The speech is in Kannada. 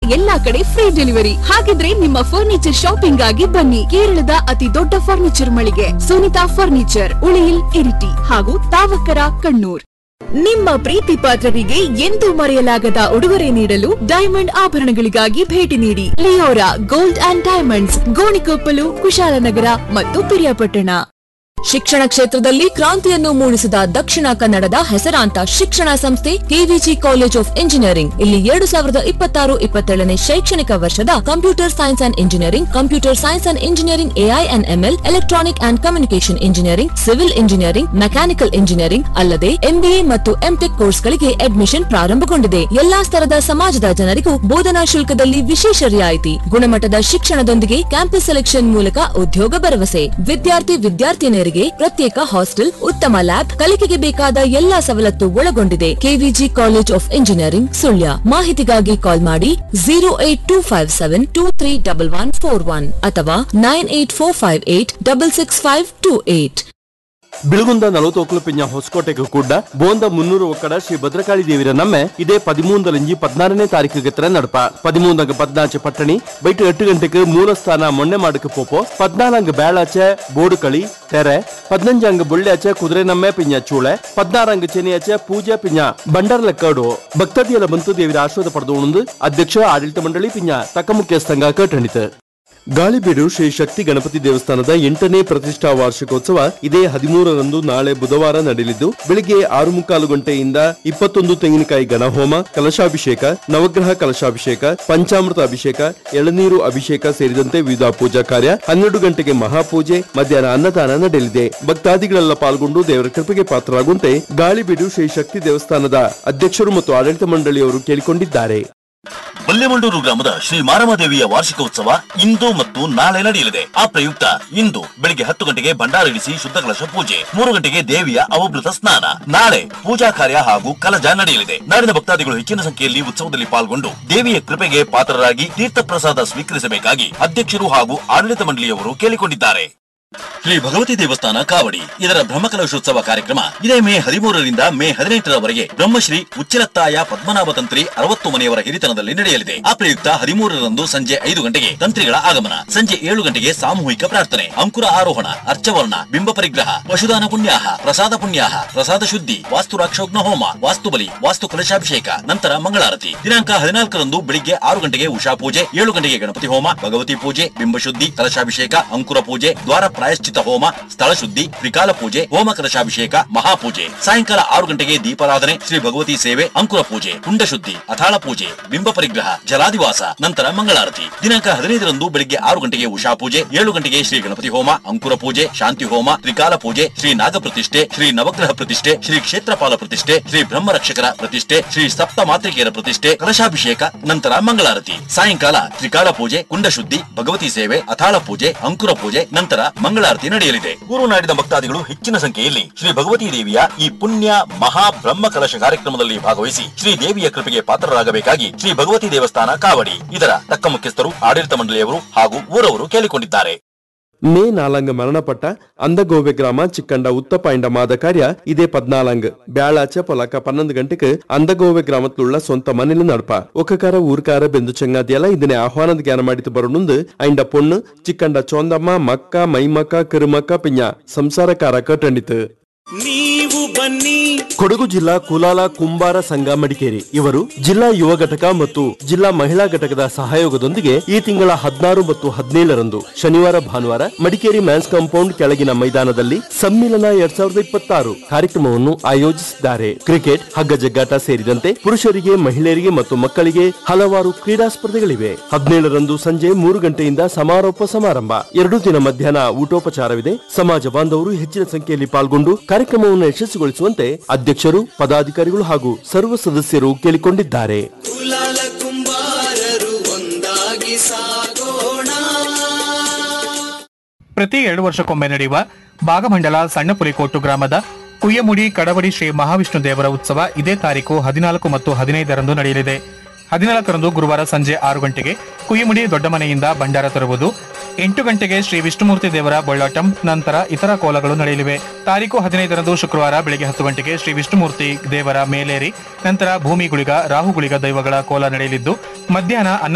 ಎಲ್ಲಾ ಕಡೆ ಫ್ರೀ ಡೆಲಿವರಿ ಹಾಗಿದ್ರೆ ನಿಮ್ಮ ಫರ್ನಿಚರ್ ಶಾಪಿಂಗ್ ಆಗಿ ಬನ್ನಿ ಕೇರಳದ ಅತಿ ದೊಡ್ಡ ಫರ್ನಿಚರ್ ಮಳಿಗೆ ಸುನಿತಾ ಫರ್ನಿಚರ್ ಉಳಿಯಿಲ್ ಇರಿಟಿ ಹಾಗೂ ತಾವಕರ ಕಣ್ಣೂರ್ ನಿಮ್ಮ ಪ್ರೀತಿ ಪಾತ್ರರಿಗೆ ಎಂದೂ ಮರೆಯಲಾಗದ ಉಡುಗೊರೆ ನೀಡಲು ಡೈಮಂಡ್ ಆಭರಣಗಳಿಗಾಗಿ ಭೇಟಿ ನೀಡಿ Liora gold and diamonds Gonikoppal Kushalnagar ಮತ್ತು ಪಿರಿಯಾಪಟ್ಟಣ ಶಿಕ್ಷಣ ಕ್ಷೇತ್ರದಲ್ಲಿ ಕ್ರಾಂತಿಯನ್ನು ಮೂಡಿಸಿದ ದಕ್ಷಿಣ ಕನ್ನಡದ ಹೆಸರಾಂತ ಶಿಕ್ಷಣ ಸಂಸ್ಥೆ ಕೆವಿಜಿ ಕಾಲೇಜ್ ಆಫ್ ಇಂಜಿನಿಯರಿಂಗ್ ಇಲ್ಲಿ ಎರಡು ಸಾವಿರದ ಇಪ್ಪತ್ತಾರು ಇಪ್ಪತ್ತೇಳನೇ ಶೈಕ್ಷಣಿಕ ವರ್ಷದ computer science and engineering computer science and engineering AI and ML electronic and communication engineering civil engineering mechanical engineering ಅಲ್ಲದೆ ಎಂಬಿಎ ಮತ್ತು ಎಂಟೆಕ್ ಕೋರ್ಸ್ಗಳಿಗೆ ಅಡ್ಮಿಷನ್ ಪ್ರಾರಂಭಗೊಂಡಿದೆ ಎಲ್ಲಾ ಸ್ತರದ ಸಮಾಜದ ಜನರಿಗೂ ಬೋಧನಾ ಶುಲ್ಕದಲ್ಲಿ ವಿಶೇಷ ರಿಯಾಯಿತಿ ಗುಣಮಟ್ಟದ ಶಿಕ್ಷಣದೊಂದಿಗೆ ಕ್ಯಾಂಪಸ್ ಸೆಲೆಕ್ಷನ್ ಮೂಲಕ ಉದ್ಯೋಗ ಭರವಸೆ ವಿದ್ಯಾರ್ಥಿ ವಿದ್ಯಾರ್ಥಿನಿಯರಿಗೆ ಪ್ರತ್ಯೇಕ ಹಾಸ್ಟೆಲ್ ಉತ್ತಮ ಲ್ಯಾಬ್ ಕಲಿಕೆಗೆ ಬೇಕಾದ ಎಲ್ಲಾ ಸವಲತ್ತು ಒಳಗೊಂಡಿದೆ KVG college of engineering Sullia ಮಾಹಿತಿಗಾಗಿ ಕಾಲ್ ಮಾಡಿ zero eight two five seven two three double one four one ಅಥವಾ nine eight four five eight double six five two eight Bilugunda Nalwathokklu Pinja ಹೊಸಕೋಟೆಗೆ ಕೂಡ ಬೋಂದ ಮುನ್ನೂರು ಒಕ್ಕಡ ಶ್ರೀ ಭದ್ರಕಾಳಿ ದೇವಿರ ನಮ್ಮೆ ಇದೇ ಪದಿಮೂಂದಲಿಂಜಿ ಪದ್ನಾರನೇ ತಾರೀಕಿಗೆ ತರ ನಡಪ ಪದಿಮೂಂದಂಗ ಪದ್ನಾಚೆ ಪಟ್ಟಣಿ ಬೈಟ್ ಎಟ್ಟು ಗಂಟೆಗೆ ಮೂಲ ಸ್ಥಾನ ಮೊನ್ನೆ ಮಾಡಕ್ಕೆ ಪೋಪೋ ಪದ್ನಾಲಂಗ ಬೇಳಾಚೆ ಬೋಡುಕಳಿ ತೆರೆ ಪದ್ನಂಜಂಗ ಬುಳ್ಳ್ಯಾಚೆ ಕುದುರೆ ನಮ್ಮೆ ಪಿಂಜ ಚೂಳೆ ಪದ್ನಾರಂಗ ಚೆನಿಯಾಚೆ ಪೂಜೆ ಪಿಂಜ ಬಂಡರ್ಲ ಕಡು ಭಕ್ತದಿಯಲ ಬಂತು ದೇವಿರ ಆಶ್ವಾದ ಪಡೆದು ಅಧ್ಯಕ್ಷ ಆಡಳಿತ ಮಂಡಳಿ ಪಿಂಜ ತಕ್ಕ ಮುಖ್ಯಸ್ಥಂಗ ಕಟ್ಟಣಿತು ಗಾಳಿಬೀಡು ಶ್ರೀ ಶಕ್ತಿ ಗಣಪತಿ ದೇವಸ್ಥಾನದ ಎಂಟನೇ ಪ್ರತಿಷ್ಠಾ ವಾರ್ಷಿಕೋತ್ಸವ ಇದೇ ಹದಿಮೂರರಂದು ನಾಳೆ ಬುಧವಾರ ನಡೆಯಲಿದ್ದು ಬೆಳಿಗ್ಗೆ ಆರು ಮುಕ್ಕಾಲು ಗಂಟೆಯಿಂದ ಇಪ್ಪತ್ತೊಂದು ತೆಂಗಿನಕಾಯಿ ಗಣಹೋಮ ಕಲಶಾಭಿಷೇಕ ನವಗ್ರಹ ಕಲಶಾಭಿಷೇಕ ಪಂಚಾಮೃತ ಅಭಿಷೇಕ ಎಳನೀರು ಅಭಿಷೇಕ ಸೇರಿದಂತೆ ವಿವಿಧ ಪೂಜಾ ಕಾರ್ಯ ಹನ್ನೆರಡು ಗಂಟೆಗೆ ಮಹಾಪೂಜೆ ಮಧ್ಯಾಹ್ನ ಅನ್ನದಾನ ನಡೆಯಲಿದೆ ಭಕ್ತಾದಿಗಳೆಲ್ಲ ಪಾಲ್ಗೊಂಡು ದೇವರ ಕೃಪೆಗೆ ಪಾತ್ರರಾಗುವಂತೆ ಗಾಳಿಬೀಡು ಶ್ರೀ ಶಕ್ತಿ ದೇವಸ್ಥಾನದ ಅಧ್ಯಕ್ಷರು ಮತ್ತು ಆಡಳಿತ ಮಂಡಳಿಯವರು ಕೇಳಿಕೊಂಡಿದ್ದಾರೆ ಬಲ್ಲೆಮಂಡೂರು ಗ್ರಾಮದ ಶ್ರೀ ಮಾರಮದೇವಿಯ ವಾರ್ಷಿಕೋತ್ಸವ ಇಂದು ಮತ್ತು ನಾಳೆ ನಡೆಯಲಿದೆ ಆ ಪ್ರಯುಕ್ತ ಇಂದು ಬೆಳಿಗ್ಗೆ ಹತ್ತು ಗಂಟೆಗೆ ಭಂಡಾರಿಡಿಸಿ ಶುದ್ಧ ಕಲಶ ಪೂಜೆ ಮೂರು ಗಂಟೆಗೆ ದೇವಿಯ ಅವಭೃತ ಸ್ನಾನ ನಾಳೆ ಪೂಜಾ ಕಾರ್ಯ ಹಾಗೂ ಕಲಜ ನಡೆಯಲಿದೆ ನಾಡಿನ ಭಕ್ತಾದಿಗಳು ಹೆಚ್ಚಿನ ಸಂಖ್ಯೆಯಲ್ಲಿ ಉತ್ಸವದಲ್ಲಿ ಪಾಲ್ಗೊಂಡು ದೇವಿಯ ಕೃಪೆಗೆ ಪಾತ್ರರಾಗಿ ತೀರ್ಥ ಪ್ರಸಾದ ಸ್ವೀಕರಿಸಬೇಕಾಗಿ ಅಧ್ಯಕ್ಷರು ಹಾಗೂ ಆಡಳಿತ ಮಂಡಳಿಯವರು ಕೇಳಿಕೊಂಡಿದ್ದಾರೆ ಶ್ರೀ ಭಗವತಿ ದೇವಸ್ಥಾನ ಕಾವಡಿ ಇದರ ಬ್ರಹ್ಮಕಲಶೋತ್ಸವ ಕಾರ್ಯಕ್ರಮ ಇದೇ ಮೇ ಹದಿಮೂರರಿಂದ ಮೇ ಹದಿನೆಂಟರವರೆಗೆ ಬ್ರಹ್ಮಶ್ರೀ ಉಚ್ಚಿಲತ್ತಾಯ ಪದ್ಮನಾಭ ತಂತ್ರಿ ಅರವತ್ತು ಮನೆಯವರ ಹಿರಿತನದಲ್ಲಿ ನಡೆಯಲಿದೆ ಆ ಪ್ರಯುಕ್ತ ಹದಿಮೂರರಂದು ಸಂಜೆ ಐದು ಗಂಟೆಗೆ ತಂತ್ರಿಗಳ ಆಗಮನ ಸಂಜೆ ಏಳು ಗಂಟೆಗೆ ಸಾಮೂಹಿಕ ಪ್ರಾರ್ಥನೆ ಅಂಕುರ ಆರೋಹಣ ಅರ್ಚವರ್ಣ ಬಿಂಬ ಪರಿಗ್ರಹ ಪಶುದಾನ ಪುಣ್ಯಾಹ ಪ್ರಸಾದ ಪುಣ್ಯಾಹ ಪ್ರಸಾದ ಶುದ್ಧಿ ವಾಸ್ತು ರಾಕ್ಷೋಗ್ನ ಹೋಮ ವಾಸ್ತು ಬಲಿ ವಾಸ್ತು ಕಲಶಾಭಿಷೇಕ ನಂತರ ಮಂಗಳಾರತಿ ದಿನಾಂಕ ಹದಿನಾಲ್ಕರಂದು ಬೆಳಿಗ್ಗೆ ಆರು ಗಂಟೆಗೆ ಉಷಾ ಪೂಜೆ ಏಳು ಗಂಟೆಗೆ ಗಣಪತಿ ಹೋಮ ಭಗವತಿ ಪೂಜೆ ಬಿಂಬಶುದ್ಧಿ ಕಲಶಾಭಿಷೇಕ ಅಂಕುರ ಪೂಜೆ ದ್ವಾರ ಪ್ರಾಯಶ್ಚಿತ ಹೋಮ ಸ್ಥಳ ಶುದ್ಧಿ ತ್ರಿಕಾಲ ಪೂಜೆ ಹೋಮ ಕಲಶಾಭಿಷೇಕ ಮಹಾಪೂಜೆ ಸಾಯಂಕಾಲ ಆರು ಗಂಟೆಗೆ ದೀಪಾರಾಧನೆ ಶ್ರೀ ಭಗವತಿ ಸೇವೆ ಅಂಕುರ ಪೂಜೆ ಕುಂಡ ಶುದ್ಧಿ ಅಥಾಳ ಪೂಜೆ ಬಿಂಬ ಪರಿಗ್ರಹ ಜಲಾದಿವಾಸ ನಂತರ ಮಂಗಳಾರತಿ ದಿನಾಂಕ ಹದಿನೈದರಂದು ಬೆಳಿಗ್ಗೆ ಆರು ಗಂಟೆಗೆ ಉಷಾ ಪೂಜೆ ಏಳು ಗಂಟೆಗೆ ಶ್ರೀ ಗಣಪತಿ ಹೋಮ ಅಂಕುರ ಪೂಜೆ ಶಾಂತಿ ಹೋಮ ತ್ರಿಕಾಲ ಪೂಜೆ ಶ್ರೀ ನಾಗ ಪ್ರತಿಷ್ಠೆ ಶ್ರೀ ನವಗ್ರಹ ಪ್ರತಿಷ್ಠೆ ಶ್ರೀ ಕ್ಷೇತ್ರಪಾಲ ಪ್ರತಿಷ್ಠೆ ಶ್ರೀ ಬ್ರಹ್ಮ ರಕ್ಷಕರ ಪ್ರತಿಷ್ಠೆ ಶ್ರೀ ಸಪ್ತ ಮಾತೃಕೆಯರ ಪ್ರತಿಷ್ಠೆ ಕಲಶಾಭಿಷೇಕ ನಂತರ ಮಂಗಳಾರತಿ ಸಾಯಂಕಾಲ ತ್ರಿಕಾಲ ಪೂಜೆ ಕುಂಡ ಶುದ್ಧಿ ಭಗವತಿ ಸೇವೆ ಅಥಾಳ ಪೂಜೆ ಅಂಕುರ ಪೂಜೆ ನಂತರ ಮಂಗಳಾರತಿ ನಡೆಯಲಿದೆ ಗುರುನಾಡಿನ ಭಕ್ತಾದಿಗಳು ಹೆಚ್ಚಿನ ಸಂಖ್ಯೆಯಲ್ಲಿ ಶ್ರೀ ಭಗವತಿ ದೇವಿಯ ಈ ಪುಣ್ಯ ಮಹಾ ಬ್ರಹ್ಮ ಕಲಶ ಕಾರ್ಯಕ್ರಮದಲ್ಲಿ ಭಾಗವಹಿಸಿ ಶ್ರೀ ದೇವಿಯ ಕೃಪೆಗೆ ಪಾತ್ರರಾಗಬೇಕಾಗಿ ಶ್ರೀ ಭಗವತಿ ದೇವಸ್ಥಾನ ಕಾವಡಿ ಇದರ ತಕ್ಕ ಮುಖ್ಯಸ್ಥರು ಆಡಳಿತ ಮಂಡಳಿಯವರು ಹಾಗೂ ಊರವರು ಕೇಳಿಕೊಂಡಿದ್ದಾರೆ ಮೇ ನಾಲಂಗ್ ಮರಣಪಟ್ಟ ಅಂದಗೋವೆ ಗ್ರಾಮ ಚಿಕ್ಕಂಡ ಉತ್ತಪ ಎಂಡ ಮಾದ ಕಾರ್ಯ ಇದೇ ಪದ್ನಾಲಂಗ್ ಬ್ಯಾಳಾಚ ಪೊಲಕ ಪನ್ನೊಂದು ಗಂಟೆಗೆ ಅಂದಗೋವೆ ಗ್ರಾಮತ್ലുള്ള ಸೊಂತ ಮನೇಲಿ ನಡಪ ಒಕ್ಕಕಾರ ಊರ್ಕಾರ ಬೆಂದು ಚೆಂಗಾದಿಯಲ್ಲ ಇದನ್ನೇ ಆಹ್ವಾನದ ಜ್ಞಾನ ಮಾಡಿತು ಬರೋಣುಂದು ಐಂಡ ಪೊಣ್ಣು ಚಿಕ್ಕಂಡ ಚೋಂದಮ್ಮ ಮಕ್ಕ ಮೈಮಕ್ಕ ಕಿರುಮಕ್ಕ ಪಿಂಜ ಸಂಸಾರಕಾರ ಕಟ್ಟಂಡಿತು ನೀವು ಬನ್ನಿ ಕೊಡಗು ಜಿಲ್ಲಾ ಕುಲಾಲ ಕುಂಬಾರ ಸಂಘ ಮಡಿಕೇರಿ ಇವರು ಜಿಲ್ಲಾ ಯುವ ಘಟಕ ಮತ್ತು ಜಿಲ್ಲಾ ಮಹಿಳಾ ಘಟಕದ ಸಹಯೋಗದೊಂದಿಗೆ ಈ ತಿಂಗಳ ಹದಿನಾರು ಮತ್ತು ಹದಿನೇಳರಂದು ಶನಿವಾರ ಭಾನುವಾರ ಮಡಿಕೇರಿ ಮ್ಯಾನ್ಸ್ ಕಾಂಪೌಂಡ್ ಕೆಳಗಿನ ಮೈದಾನದಲ್ಲಿ ಸಮ್ಮಿಲನ ಎರಡ್ ಸಾವಿರದ ಇಪ್ಪತ್ತಾರು ಕಾರ್ಯಕ್ರಮವನ್ನು ಆಯೋಜಿಸಿದ್ದಾರೆ ಕ್ರಿಕೆಟ್ ಹಗ್ಗ ಜಗ್ಗಾಟ ಸೇರಿದಂತೆ ಪುರುಷರಿಗೆ ಮಹಿಳೆಯರಿಗೆ ಮತ್ತು ಮಕ್ಕಳಿಗೆ ಹಲವಾರು ಕ್ರೀಡಾ ಸ್ಪರ್ಧೆಗಳಿವೆ ಹದಿನೇಳರಂದು ಸಂಜೆ ಮೂರು ಗಂಟೆಯಿಂದ ಸಮಾರೋಪ ಸಮಾರಂಭ ಎರಡು ದಿನ ಮಧ್ಯಾಹ್ನ ಊಟೋಪಚಾರವಿದೆ ಸಮಾಜ ಬಾಂಧವರು ಹೆಚ್ಚಿನ ಸಂಖ್ಯೆಯಲ್ಲಿ ಪಾಲ್ಗೊಂಡು ಕಾರ್ಯಕ್ರಮವನ್ನು ಯಶಸ್ವಿಗೊಳಿಸುವಂತೆ ಅಧ್ಯಕ್ಷರು ಪದಾಧಿಕಾರಿಗಳು ಹಾಗೂ ಸರ್ವ ಸದಸ್ಯರು ಕೇಳಿಕೊಂಡಿದ್ದಾರೆ ಕುಲಾಲ ಕುಂಬಾರರು ಒಂದಾಗಿ ಸಾಗೋಣ ಪ್ರತಿ ಎರಡು ವರ್ಷಕ್ಕೊಮ್ಮೆ ನಡೆಯುವ ಭಾಗಮಂಡಲ ಸಣ್ಣ ಪುಲಿಕೋಟು ಗ್ರಾಮದ ಕುಯ್ಯಮುಡಿ ಕಡವಡಿ ಶ್ರೀ ಮಹಾವಿಷ್ಣು ದೇವರ ಉತ್ಸವ ಇದೇ ತಾರೀಕು ಹದಿನಾಲ್ಕು ಮತ್ತು ಹದಿನೈದರಂದು ನಡೆಯಲಿದೆ ಹದಿನಾಲ್ಕರಂದು ಗುರುವಾರ ಸಂಜೆ ಆರು ಗಂಟೆಗೆ ಕುಯ್ಯಮುಡಿ ದೊಡ್ಡಮನೆಯಿಂದ ಭಂಡಾರ ತರುವುದು ಎಂಟು ಗಂಟೆಗೆ ಶ್ರೀ ವಿಷ್ಣುಮೂರ್ತಿ ದೇವರ ಬೊಳ್ಳಾಟಂ ನಂತರ ಇತರ ಕೋಲಗಳು ನಡೆಯಲಿವೆ ತಾರೀಕು ಹದಿನೈದರಂದು ಶುಕ್ರವಾರ ಬೆಳಗ್ಗೆ ಹತ್ತು ಗಂಟೆಗೆ ಶ್ರೀ ವಿಷ್ಣುಮೂರ್ತಿ ದೇವರ ಮೇಲೇರಿ ನಂತರ ಭೂಮಿ ಗುಳಿಗ ರಾಹುಗುಳಿಗ ದೈವಗಳ ಕೋಲ ನಡೆಯಲಿದ್ದು ಮಧ್ಯಾಹ್ನ ಅನ್ನ